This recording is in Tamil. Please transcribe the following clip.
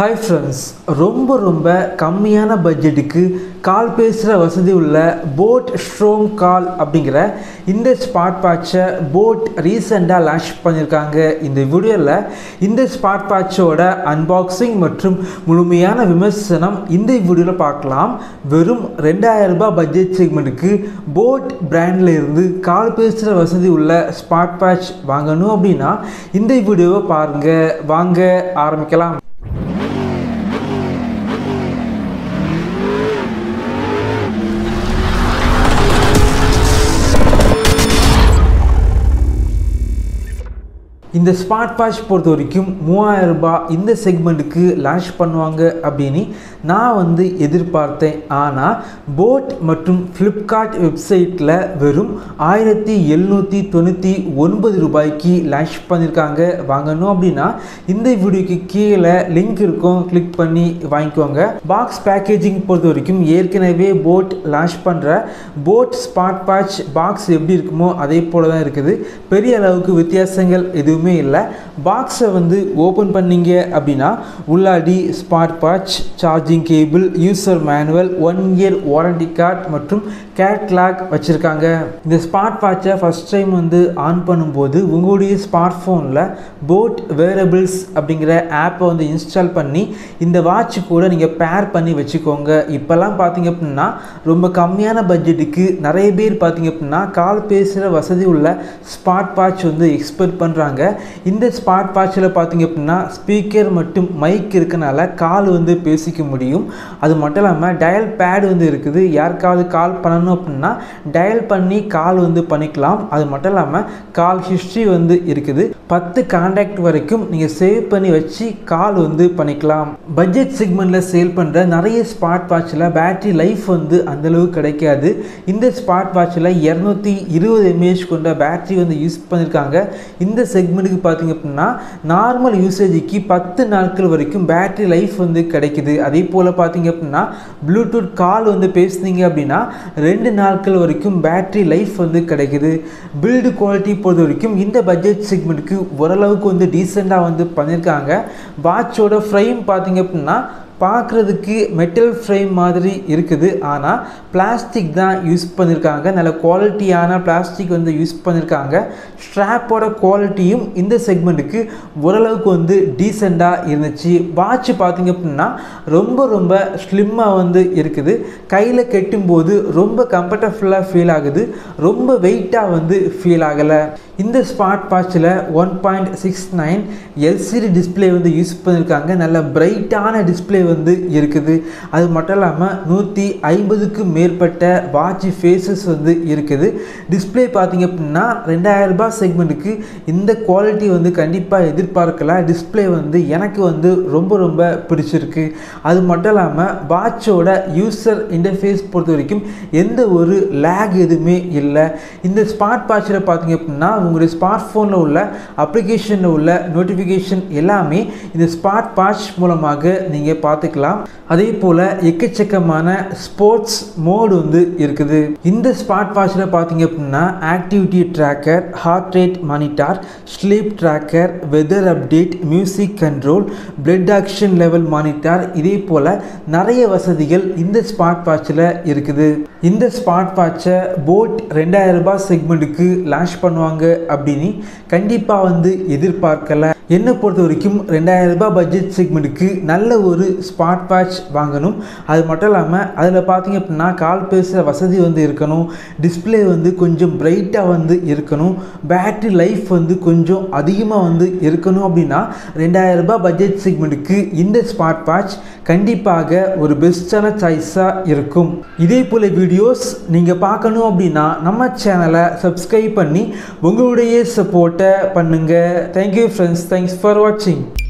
ஹாய் ஃப்ரெண்ட்ஸ் ரொம்ப ரொம்ப கம்மியான பட்ஜெட்டுக்கு கால் பேசுகிற வசதி உள்ள போட் ஸ்ட்ரோங் கால் அப்படிங்கிற இந்த ஸ்மார்ட் வாட்சை போட் ரீசெண்டாக லான்ச் பண்ணியிருக்காங்க இந்த வீடியோவில் இந்த ஸ்மார்ட் வாட்சோட அன்பாக்சிங் மற்றும் முழுமையான விமர்சனம் இந்த வீடியோவில் பார்க்கலாம் வெறும் ரெண்டாயிரம் ரூபாய் பட்ஜெட் செக்மெண்ட்டுக்கு போட் பிராண்டில் இருந்து கால் பேசுகிற வசதி உள்ள ஸ்மார்ட் வாட்ச் வாங்கணும் அப்படின்னா இந்த வீடியோவை பாருங்கள் வாங்க ஆரம்பிக்கலாம் இந்த ஸ்மார்ட் வாட்ச் பொறுத்த வரைக்கும் மூவாயிரம் ரூபாய் இந்த செக்மெண்ட்டுக்கு லான்ச் பண்ணுவாங்க அப்படின்னு நான் வந்து எதிர்பார்த்தேன் ஆனால் போட் மற்றும் ஃப்ளிப்கார்ட் வெப்சைட்டில் வெறும் ஆயிரத்தி எழுநூற்றி தொண்ணூற்றி ஒன்பது ரூபாய்க்கு லான்ச் பண்ணியிருக்காங்க வாங்கணும் அப்படின்னா இந்த வீடியோக்கு கீழே லிங்க் இருக்கும் கிளிக் பண்ணி வாங்கிக்கோங்க பாக்ஸ் பேக்கேஜிங் பொறுத்த வரைக்கும் ஏற்கனவே போட் லான்ச் பண்ணுற போட் ஸ்மார்ட் வாட்ச் பாக்ஸ் எப்படி இருக்குமோ அதே போல தான் இருக்குது பெரிய அளவுக்கு வித்தியாசங்கள் எதுவும் எதுவுமே இல்லை பாக்ஸை வந்து ஓப்பன் பண்ணீங்க அப்படின்னா உள்ளாடி smart watch charging cable user manual one year warranty card மற்றும் கேட்லாக் வச்சுருக்காங்க இந்த ஸ்மார்ட் வாட்சை ஃபஸ்ட் டைம் வந்து ஆன் பண்ணும்போது உங்களுடைய ஸ்மார்ட் ஃபோனில் போட் வேரபிள்ஸ் அப்படிங்கிற ஆப்பை வந்து இன்ஸ்டால் பண்ணி இந்த வாட்ச் கூட நீங்கள் பேர் பண்ணி வச்சுக்கோங்க இப்போல்லாம் பார்த்தீங்க அப்படின்னா ரொம்ப கம்மியான பட்ஜெட்டுக்கு நிறைய பேர் பார்த்தீங்க அப்படின்னா கால் பேசுகிற வசதி உள்ள ஸ்மார்ட் வாட்ச் வந்து எக்ஸ்பெக்ட் பண்ணுறாங்க இந்த ஸ்மார்ட் வாட்சில் பார்த்தீங்க அப்படின்னா ஸ்பீக்கர் மற்றும் மைக் இருக்கனால கால் வந்து பேசிக்க முடியும் அது மட்டும் இல்லாமல் டயல் பேட் வந்து இருக்குது யாருக்காவது கால் பண்ணணும் அப்படின்னா டயல் பண்ணி கால் வந்து பண்ணிக்கலாம் அது மட்டும் இல்லாமல் கால் ஹிஸ்ட்ரி வந்து இருக்குது பத்து கான்டாக்ட் வரைக்கும் நீங்கள் சேவ் பண்ணி வச்சு கால் வந்து பண்ணிக்கலாம் பட்ஜெட் செக்மெண்ட்டில் சேல் பண்ணுற நிறைய ஸ்மார்ட் வாட்சில் பேட்டரி லைஃப் வந்து அந்தளவு கிடைக்காது இந்த ஸ்மார்ட் வாட்சில் இரநூத்தி இருபது எம்ஏஹெச் கொண்ட பேட்டரி வந்து யூஸ் பண்ணியிருக்காங்க இந்த செக்மெண்ட்டுக்கு பார்த்தீங்க அப்படின்னா நார்மல் யூசேஜுக்கு பத்து நாட்கள் வரைக்கும் பேட்டரி லைஃப் வந்து கிடைக்குது அதே போல் பார்த்தீங்க அப்படின்னா ப்ளூடூத் கால் வந்து பேசுனீங்க அப்படின்னா ரெண்டு நாட்கள் வரைக்கும் பேட்டரி லைஃப் வந்து கிடைக்குது பில்டு குவாலிட்டி பொறுத்த வரைக்கும் இந்த பட்ஜெட் செக்மெண்ட்டுக்கு ஓரளவுக்கு வந்து டீசெண்டாக வந்து பண்ணியிருக்காங்க வாட்சோட ஃப்ரேம் பார்த்தீங்க அப்படின்னா பார்க்குறதுக்கு மெட்டல் ஃப்ரேம் மாதிரி இருக்குது ஆனால் பிளாஸ்டிக் தான் யூஸ் பண்ணியிருக்காங்க நல்ல குவாலிட்டியான பிளாஸ்டிக் வந்து யூஸ் பண்ணியிருக்காங்க ஸ்ட்ராப்போட குவாலிட்டியும் இந்த செக்மெண்ட்டுக்கு ஓரளவுக்கு வந்து டீசெண்டாக இருந்துச்சு வாட்ச் பார்த்திங்க அப்படின்னா ரொம்ப ரொம்ப ஸ்லிம்மாக வந்து இருக்குது கையில் கெட்டும்போது ரொம்ப கம்ஃபர்டபுளாக ஃபீல் ஆகுது ரொம்ப வெயிட்டாக வந்து ஃபீல் ஆகலை இந்த ஸ்மார்ட் வாட்சில் one point six nine LCD display வந்து யூஸ் பண்ணியிருக்காங்க நல்ல பிரைட்டான டிஸ்பிளே வந்து இருக்குது அது மட்டும் இல்லாமல் நூற்றி ஐம்பதுக்கும் மேற்பட்ட வாட்ச் ஃபேஸஸ் வந்து இருக்குது டிஸ்பிளே பார்த்திங்க அப்படின்னா ரெண்டாயிரம் ரூபாய் செக்மெண்ட்டுக்கு இந்த குவாலிட்டி வந்து கண்டிப்பாக எதிர்பார்க்கலாம் டிஸ்பிளே வந்து எனக்கு வந்து ரொம்ப ரொம்ப பிடிச்சிருக்கு அது மட்டும் இல்லாமல் வாட்சோட யூசர் இன்டர்ஃபேஸ் பொறுத்த வரைக்கும் எந்த ஒரு லேக் எதுவுமே இல்லை இந்த ஸ்மார்ட் வாட்சில் பார்த்திங்க அப்படின்னா உங்களுடைய ஸ்மார்ட் ஃபோனில் உள்ள அப்ளிகேஷனில் உள்ள நோட்டிஃபிகேஷன் எல்லாமே இந்த ஸ்மார்ட் வாட்ச் மூலமாக நீங்கள் பார்த்துக்கலாம் அதே போல் எக்கச்சக்கமான ஸ்போர்ட்ஸ் மோடு வந்து இருக்குது இந்த ஸ்மார்ட் வாட்சில் பார்த்தீங்க அப்படின்னா activity tracker heart rate monitor sleep tracker weather update music control blood oxygen level monitor இதே போல் நிறைய வசதிகள் இந்த ஸ்மார்ட் வாட்சில் இருக்குது இந்த ஸ்மார்ட் வாட்சை போட் ரெண்டாயிரம் ரூபாய் செக்மெண்ட்டுக்கு லான்ச் பண்ணுவாங்க அப்படின்னு கண்டிப்பாக வந்து எதிர்பார்க்கல என்னை பொறுத்த வரைக்கும் ரெண்டாயிரம் ரூபாய் பட்ஜெட் செக்மெண்ட்டுக்கு நல்ல ஒரு ஸ்மார்ட் வாட்ச் வாங்கணும் அது மட்டும் இல்லாமல் அதில் பார்த்தீங்க அப்படின்னா கால் பேசுகிற வசதி வந்து இருக்கணும் டிஸ்பிளே வந்து கொஞ்சம் பிரைட்டாக வந்து இருக்கணும் பேட்ரி லைஃப் வந்து கொஞ்சம் அதிகமாக வந்து இருக்கணும் அப்படின்னா ரெண்டாயிரம் ரூபாய் பட்ஜெட் செக்மெண்ட்டுக்கு இந்த ஸ்மார்ட் வாட்ச் கண்டிப்பாக ஒரு பெஸ்ட்டான சாய்ஸாக இருக்கும் இதே போல் வீடியோஸ் நீங்கள் பார்க்கணும் அப்படின்னா நம்ம சேனலை சப்ஸ்கிரைப் பண்ணி உங்களுடைய சப்போர்ட்டை பண்ணுங்கள் தேங்க்யூ ஃப்ரெண்ட்ஸ் தேங்க்ஸ் ஃபார் வாட்சிங்